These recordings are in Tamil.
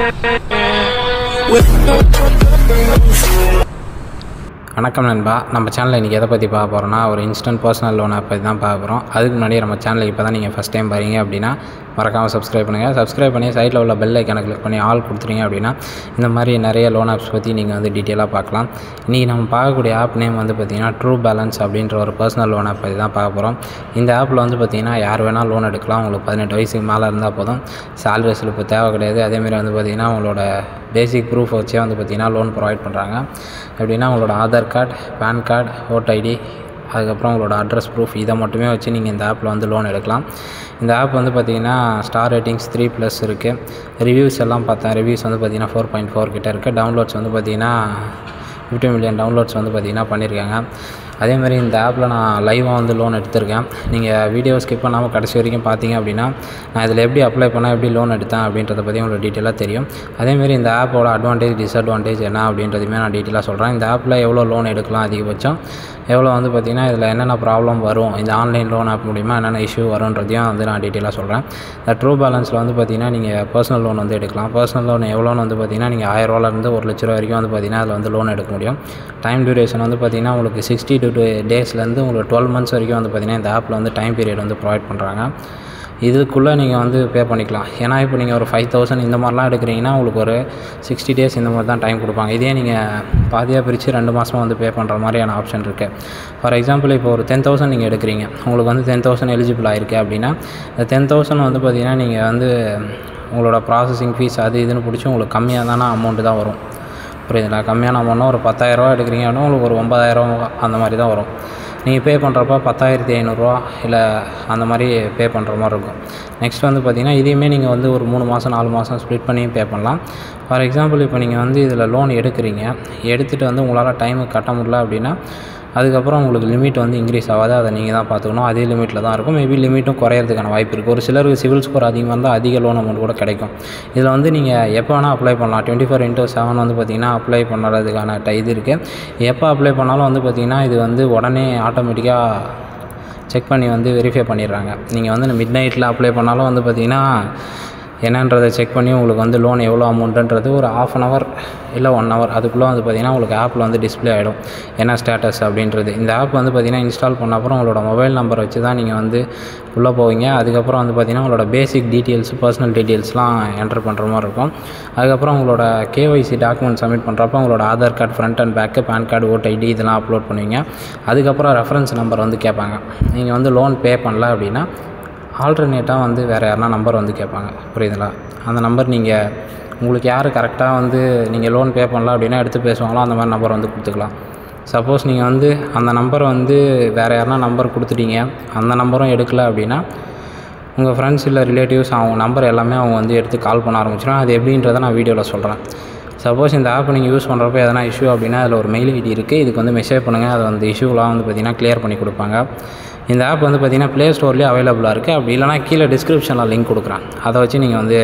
வணக்கம் நண்பா நம்ம சேனலில் இன்றைக்கி எதை பற்றி பார்க்க போகிறோம்னா ஒரு இன்ஸ்டன்ட் பர்சனல் லோன் ஆப் பற்றி தான் பார்க்க போகிறோம் அதுக்கு முன்னாடி நம்ம சேனலுக்கு இப்போ தான் நீங்கள் ஃபஸ்ட் டைம் பாருங்க அப்படின்னா மறக்காமல் சப்ஸ்கிரைப் பண்ணுங்கள் சப்ஸ்கிரைப் பண்ணி சைடில் உள்ள பெல் ஐக்கானை கிளிக் பண்ணி ஆல் கொடுத்துட்டீங்க அப்படின்னா இந்த மாதிரி நிறைய லோன் ஆப்ஸ் பற்றி நீங்கள் வந்து டீட்டெயிலாக பார்க்கலாம் இன்றைக்கி நம்ம பார்க்கக்கூடிய ஆப் நேம் வந்து பார்த்திங்கன்னா ட்ரூ பேலன்ஸ் அப்படின்ற ஒரு பர்சனல் லோன் ஆப் பற்றி தான் பார்க்க போகிறோம் இந்த ஆப்பில் வந்து பார்த்திங்கன்னா யார் வேணால் லோன் எடுக்கலாம் உங்களுக்கு பதினெட்டு வயசுக்கு மேலே இருந்தால் போதும் சேலரி ஸ்லிப்பு தேவை கிடையாது அதேமாரி வந்து பார்த்திங்கன்னா உங்களோட பேசிக் ப்ரூஃப் வச்சே வந்து பார்த்திங்கன்னா லோன் ப்ரொவைட் பண்ணுறாங்க எப்படின்னா உங்களோட Aadhaar card PAN card voter ID அதுக்கப்புறம் உங்களோட அட்ரஸ் ப்ரூஃப் இதை மட்டுமே வச்சு நீங்கள் இந்த ஆப்பில் வந்து லோன் எடுக்கலாம் இந்த ஆப் வந்து பார்த்திங்கன்னா ஸ்டார் ரேட்டிங்ஸ் த்ரீ ப்ளஸ் இருக்குது ரிவ்யூஸ் எல்லாம் பார்த்தேன் ரிவ்யூஸ் வந்து பார்த்திங்கன்னா ஃபோர் பாயிண்ட் ஃபோர் கிட்ட இருக்குது டவுன்லோட்ஸ் வந்து பார்த்திங்கன்னா ஃபிஃப்டி மில்லியன் டவுன்லோட்ஸ் வந்து பார்த்திங்கன்னா பண்ணியிருக்காங்க அதே மாதிரி இந்த ஆப்பில் நான் லைவாக வந்து லோன் எடுத்திருக்கேன் நீங்கள் வீடியோ ஸ்கிப் பண்ணாமல் கடைசி வரைக்கும் பார்த்தீங்க அப்படின்னா நான் இதில் எப்படி அப்ளை பண்ணால் எப்படி லோன் எடுத்தேன் அப்படின்றத பற்றி உங்களுக்கு டீட்டெயிலாக தெரியும் அதேமாரி இந்த ஆப்போட அட்வான்டேஜ் டிஸ்அட்வான்டேஜ் என்ன அப்படின்றதையுமே நான் டீட்டெயிலாக சொல்கிறேன் இந்த ஆப்பில் எவ்வளோ லோன் எடுக்கலாம் அதிகபட்சம் எவ்வளோ வந்து பார்த்திங்கன்னா இதில் என்னென்ன ப்ராப்ளம் வரும் இந்த ஆன்லைன் லோன் ஆப் மூலிமா என்னென்ன இஷ்யூ வரும்ன்றதையும் வந்து நான் டீட்டெயிலாக சொல்கிறேன் இந்த ட்ரூ பேலன்ஸில் வந்து பார்த்திங்கன்னா நீங்கள் பர்சனல் லோன் வந்து எடுக்கலாம் பர்சனல் லோன் எவ்வளோன்னு வந்து பார்த்திங்கன்னா நீங்கள் ஆயிரரூவாலேருந்து ஒரு லட்ச ரூபா வரைக்கும் வந்து பார்த்திங்கன்னா அதில் வந்து லோன் எடுக்க முடியும் டைம் டியூரேஷன் வந்து பார்த்திங்கன்னா உங்களுக்கு சிக்ஸ்டி டு டூ டேஸ்லேருந்து உங்களுக்கு டுவெல் மந்த்ஸ் வரைக்கும் வந்து பார்த்திங்கன்னா இந்த ஆப்பில் வந்து டைம் பீரியட் வந்து ப்ரொவைட் பண்ணுறாங்க இதுக்குள்ளே நீங்கள் வந்து பே பண்ணிக்கலாம் ஏன்னா இப்போ நீங்கள் ஒரு ஃபைவ் தௌசண்ட் இந்த மாதிரிலாம் எடுக்கிறீங்கன்னா உங்களுக்கு ஒரு சிக்ஸ்டி டேஸ் இந்த மாதிரி தான் டைம் கொடுப்பாங்க இதே நீங்கள் பாதியாக பிரித்து ரெண்டு மாதமாக வந்து பே பண்ணுற மாதிரியான ஆப்ஷன் இருக்குது ஃபார் எக்ஸாம்பிள் இப்போ ஒரு டென் தௌசண்ட் நீங்கள் எடுக்கிறீங்க உங்களுக்கு வந்து டென் தௌசண்ட் எலிஜிபிள் ஆயிருக்கு அப்படின்னா இந்த டென் தௌசண்ட் வந்து பார்த்திங்கன்னா நீங்கள் வந்து உங்களோட ப்ராசஸிங் ஃபீஸ் அது இதுன்னு பிடிச்சி உங்களுக்கு கம்மியாக தானே அமௌண்ட்டு தான் வரும் புரியுதுங்களா கம்மியான அமௌண்ட்னா ஒரு பத்தாயிரரூவா எடுக்கிறீங்க அப்படின்னா உங்களுக்கு ஒரு ஒம்பதாயிரம் அந்த மாதிரி தான் வரும் நீங்கள் பே பண்ணுறப்ப பத்தாயிரத்தி ஐநூறுரூவா இல்லை அந்த மாதிரி பே பண்ணுற மாதிரி இருக்கும் நெக்ஸ்ட் வந்து பார்த்திங்கன்னா இதையுமே நீங்கள் வந்து ஒரு மூணு மாதம் நாலு மாதம் ஸ்ப்ளிட் பண்ணியும் பே பண்ணலாம் ஃபார் எக்ஸாம்பிள் இப்போ நீங்கள் வந்து இதில் லோன் எடுக்கிறீங்க எடுத்துகிட்டு வந்து உங்களால் டைமுக்கு கட்ட முடியல அப்படின்னா அதுக்கப்புறம் உங்களுக்கு லிமிட் வந்து இன்க்ரீஸ் ஆகாது அதை நீங்கள் தான் பார்த்துக்கணும் அதே லிமிட்டில் தான் இருக்கும் மேபி லிமிட்டும் குறையிறதுக்கான வாய்ப்பு இருக்குது ஒரு சிலருக்கு சிவில் ஸ்கோர் அதிகமாக இருந்தால் அதிக லோன் அமௌண்ட் கூட கிடைக்கும் இதில் வந்து நீங்கள் எப்போ வேணால் அப்ளை பண்ணலாம் டுவெண்ட்டி ஃபோர் இன்ட்டு செவன் வந்து பார்த்திங்கன்னா அப்ளை பண்ணுறதுக்கான ட இது இருக்குது எப்போ அப்ளை பண்ணாலும் வந்து பார்த்திங்கன்னா இது வந்து உடனே ஆட்டோமேட்டிக்காக செக் பண்ணி வந்து வெரிஃபை பண்ணிடுறாங்க நீங்கள் வந்து மிட் நைட்டில் அப்ளை பண்ணாலும் வந்து பார்த்திங்கன்னா என்னன்றதை செக் பண்ணி உங்களுக்கு வந்து லோன் எவ்வளோ அமௌண்ட்டுன்றது ஒரு ஆஃப் அன் ஹவர் இல்லை ஒன் ஹவர் அதுக்குள்ளே வந்து பார்த்திங்கன்னா உங்களுக்கு ஆப்பில் வந்து டிஸ்பிளே ஆகிடும் என்ன ஸ்டேட்டஸ் அப்படின்றது இந்த ஆப் வந்து பார்த்திங்கன்னா இன்ஸ்டால் பண்ண அப்புறம் உங்களோட மொபைல் நம்பர் வச்சு தான் நீங்கள் வந்து உள்ளே போவீங்க அதுக்கப்புறம் வந்து பார்த்திங்கன்னா உங்களோட பேசிக் டீட்டெயில்ஸ் பர்சனல் டீட்டெயில்ஸ்லாம் என்டர் பண்ணுற மாதிரி இருக்கும் அதுக்கப்புறம் உங்களோட கேஒய்சி டாக்குமெண்ட் சப்மிட் பண்ணுறப்ப உங்களோட Aadhaar card front and back PAN card voter ID இதெல்லாம் அப்லோட் பண்ணுவீங்க அதுக்கப்புறம் ரெஃபரன்ஸ் நம்பர் வந்து கேட்பாங்க நீங்கள் வந்து லோன் பே பண்ணல அப்படின்னா ஆல்டர்னேட்டாக வந்து வேறு யாருனா நம்பர் வந்து கேட்பாங்க புரியுதுங்களா அந்த நம்பர் நீங்கள் உங்களுக்கு யார் கரெக்டாக வந்து நீங்கள் லோன் பே பண்ணலாம் அப்படின்னா எடுத்து பேசுவாங்களோ அந்த மாதிரி நம்பர் வந்து கொடுத்துக்கலாம் சப்போஸ் நீங்கள் வந்து அந்த நம்பரை வந்து வேறு யாருனா நம்பர் கொடுத்துட்டீங்க அந்த நம்பரும் எடுக்கல அப்படின்னா உங்கள் ஃப்ரெண்ட்ஸ் இல்லை ரிலேட்டிவ்ஸ் அவங்க நம்பர் எல்லாமே அவங்க வந்து எடுத்து கால் பண்ண ஆரம்பிச்சிடும் அது எப்படின்றத நான் வீடியோவில் சொல்கிறேன் சப்போஸ் இந்த ஆப் நீங்கள் யூஸ் பண்ணுறப்ப எதனா இஷ்யூ அப்படின்னா அதில் ஒரு மெயில் ஐடி இருக்குது இதுக்கு வந்து மெசேஜ் பண்ணுங்கள் அது அந்த இஷ்யூலாம் வந்து பார்த்திங்கன்னா க்ளியர் பண்ணி கொடுப்பாங்க இந்த ஆப் வந்து பார்த்திங்கன்னா ப்ளே ஸ்டோர்லேயே அவைலபிளாக இருக்குது அப்படி இல்லைனா கீழே டிஸ்கிரிப்ஷனில் லிங்க் கொடுக்குறேன் அதை வச்சு நீங்கள் வந்து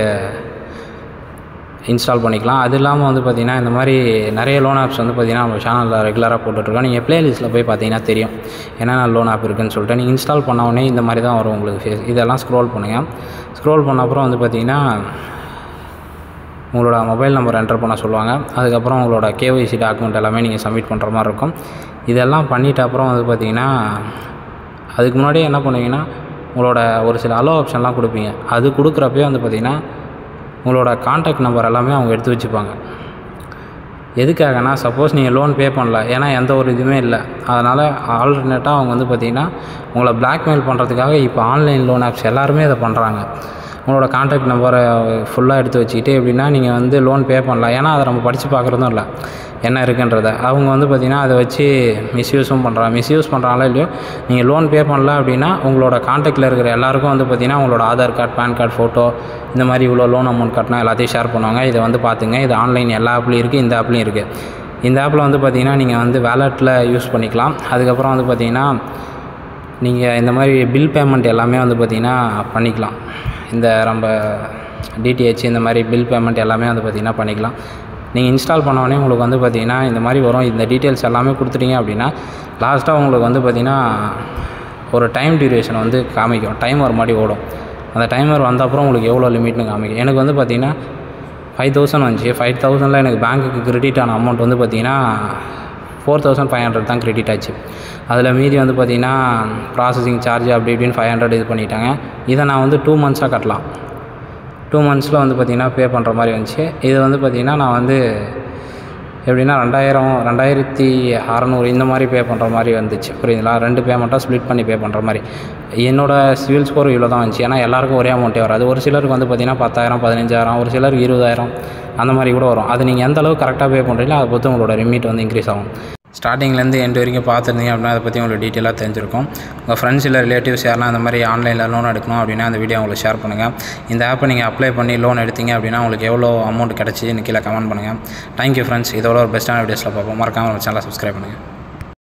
இன்ஸ்டால் பண்ணிக்கலாம் அது இல்லாமல் வந்து பார்த்திங்கன்னா இந்த மாதிரி நிறைய லோன் ஆப்ஸ் வந்து பார்த்திங்கன்னா நம்ம சேனலில் ரெகுலராக போட்டுட்ருக்கோம் நீங்கள் ப்ளேலிஸ்ட்டில் போய் பார்த்தீங்கன்னா தெரியும் என்னென்ன லோன் ஆப் இருக்குதுன்னு சொல்லிட்டு நீங்கள் இன்ஸ்டால் பண்ண உடனே இந்த மாதிரி தான் வரும் உங்களுக்கு ஃபேஸ் இதெல்லாம் ஸ்க்ரோல் பண்ணுங்கள் ஸ்க்ரோல் பண்ண அப்புறம் வந்து பார்த்திங்கன்னா உங்களோட மொபைல் நம்பர் என்டர் பண்ண சொல்லுவாங்க அதுக்கப்புறம் உங்களோட கேஒய்சி டாக்குமெண்ட் எல்லாமே நீங்கள் சப்மிட் பண்ணுற மாதிரி இருக்கும் இதெல்லாம் பண்ணிவிட்ட அப்புறம் வந்து பார்த்திங்கன்னா அதுக்கு முன்னாடியே என்ன பண்ணுவீங்கன்னா உங்களோட ஒரு சில அலோ ஆப்ஷன்லாம் கொடுப்பீங்க அது கொடுக்குறப்பே வந்து பார்த்திங்கன்னா உங்களோட காண்டாக்ட் நம்பர் எல்லாமே அவங்க எடுத்து வச்சுப்பாங்க எதுக்காகனா சப்போஸ் நீங்கள் லோன் பே பண்ணல ஏன்னா எந்த ஒரு இதுவுமே இல்லை அதனால் ஆல்டர்னேட்டாக அவங்க வந்து பார்த்திங்கன்னா உங்களை பிளாக்மெயில் பண்ணுறதுக்காக இப்போ ஆன்லைன் லோன் ஆப்ஸ் எல்லாருமே இதை பண்ணுறாங்க உங்களோட காண்டாக்ட் நம்பரை ஃபுல்லாக எடுத்து வச்சுக்கிட்டு எப்படின்னா நீங்கள் வந்து லோன் பே பண்ணலாம் ஏன்னா அதை நம்ம படித்து பார்க்குறதும் இல்லை என்ன இருக்குன்றத அவங்க வந்து பார்த்திங்கன்னா அதை வச்சு மிஸ்யூஸும் பண்ணுறாங்க மிஸ்யூஸ் பண்ணுறாங்களோ இல்லையோ நீங்கள் லோன் பே பண்ணல அப்படின்னா உங்களோட காண்டாக்டில் இருக்கிற எல்லாருக்கும் வந்து பார்த்திங்கன்னா உங்களோட Aadhaar card PAN card photo இந்த மாதிரி இவ்வளோ லோன் அமௌண்ட் கட்டினா எல்லாத்தையும் ஷேர் பண்ணுவாங்க இதை வந்து பார்த்துங்க இது ஆன்லைன் எல்லா ஆப்லேயும் இருக்குது இந்த ஆப்லேயும் இருக்குது இந்த ஆப்பில் வந்து பார்த்திங்கன்னா நீங்கள் வந்து வேலெட்டில் யூஸ் பண்ணிக்கலாம் அதுக்கப்புறம் வந்து பார்த்திங்கன்னா நீங்கள் இந்த மாதிரி பில் பேமெண்ட் எல்லாமே வந்து பார்த்திங்கன்னா பண்ணிக்கலாம் இந்த நம்ம டிடிஹெச் இந்த மாதிரி பில் பேமெண்ட் எல்லாமே வந்து பார்த்திங்கன்னா பண்ணிக்கலாம் நீங்கள் இன்ஸ்டால் பண்ண உடனே உங்களுக்கு வந்து பார்த்திங்கன்னா இந்த மாதிரி வரும் இந்த டீட்டெயில்ஸ் எல்லாமே கொடுத்துட்டீங்க அப்படின்னா லாஸ்ட்டாக உங்களுக்கு வந்து பார்த்திங்கன்னா ஒரு டைம் டியூரேஷன் வந்து காமிக்கும் டைமர் மாதிரி ஓடும் அந்த டைமர் வந்த அப்புறம் உங்களுக்கு எவ்வளோ லிமிட்னு காமிக்கும் எனக்கு வந்து பார்த்திங்கன்னா ஃபைவ் தௌசண்ட் வந்துச்சு ஃபைவ் தௌசண்டில் எனக்கு பேங்க்குக்கு கிரெடிட் ஆன அமௌண்ட் வந்து பார்த்திங்கன்னா ஃபோர் தௌசண்ட் ஃபைவ் ஹண்ட்ரட் தான் கிரெடிட் ஆச்சு அதில் மீதி வந்து பார்த்திங்கன்னா ப்ராசஸிங் சார்ஜ் அப்படி இப்படின்னு ஃபைவ் ஹண்ட்ரட் இது பண்ணிட்டாங்க இதை நான் வந்து டூ மந்த்ஸாக கட்டலாம் டூ மந்த்ஸில் வந்து பார்த்திங்கன்னா பே பண்ணுற மாதிரி வந்துச்சு இது வந்து பார்த்திங்கன்னா நான் வந்து எப்படின்னா ரெண்டாயிரம் ரெண்டாயிரத்தி அறநூறு இந்த மாதிரி பே பண்ணுற மாதிரி வந்துச்சு புரியுதுங்களா ரெண்டு பேமெண்ட்டாக ஸ்ப்ளிட் பண்ணி பே பண்ணுற மாதிரி என்னோடய சிவில் ஸ்கோர் இவ்வளோ தான் வந்துச்சு ஏன்னா எல்லாருக்கும் ஒரே அமௌண்ட்டே வராது ஒரு சிலருக்கு வந்து பார்த்திங்கன்னா பத்தாயிரம் பதினஞ்சாயிரம் ஒரு சிலருக்கு இருபதாயிரம் அந்த மாதிரி கூட வரும் அது நீங்கள் எந்த அளவுக்கு கரெக்டாக பே பண்ணுறீங்களோ அதை பொறுத்து உங்களோட லிமிட் வந்து இன்க்ரீஸ் ஆகும் ஸ்டார்டிங்லேருந்து எண்டு வரைக்கும் பார்த்துருந்தீங்க அப்படின்னா அதை பற்றி உங்களுக்கு டீட்டெயிலாக தெரிஞ்சிருக்கும் உங்கள் ஃப்ரெண்ட்ஸ் இல்லை ரிலேட்டிவ்ஸ் யாரெல்லாம் அந்த மாதிரி ஆன்லைனில் லோன் எடுக்கணும் அப்படின்னா அந்த வீடியோ உங்களுக்கு ஷேர் பண்ணுங்கள் இந்த ஆப்பை நீங்கள் அப்ளை பண்ணி லோன் எடுத்தீங்க அப்படின்னா உங்களுக்கு எவ்வளோ அமௌண்ட் கிடச்சின்னு கீழே கமெண்ட் பண்ணுங்கள் தேங்க்யூ ஃப்ரெண்ட்ஸ் இதோட ஒரு பெஸ்ட்டான வீடியோஸில் பார்ப்போம் மறக்காமல் நம்ம சேனலை சப்ஸ்கிரைப் பண்ணுங்கள்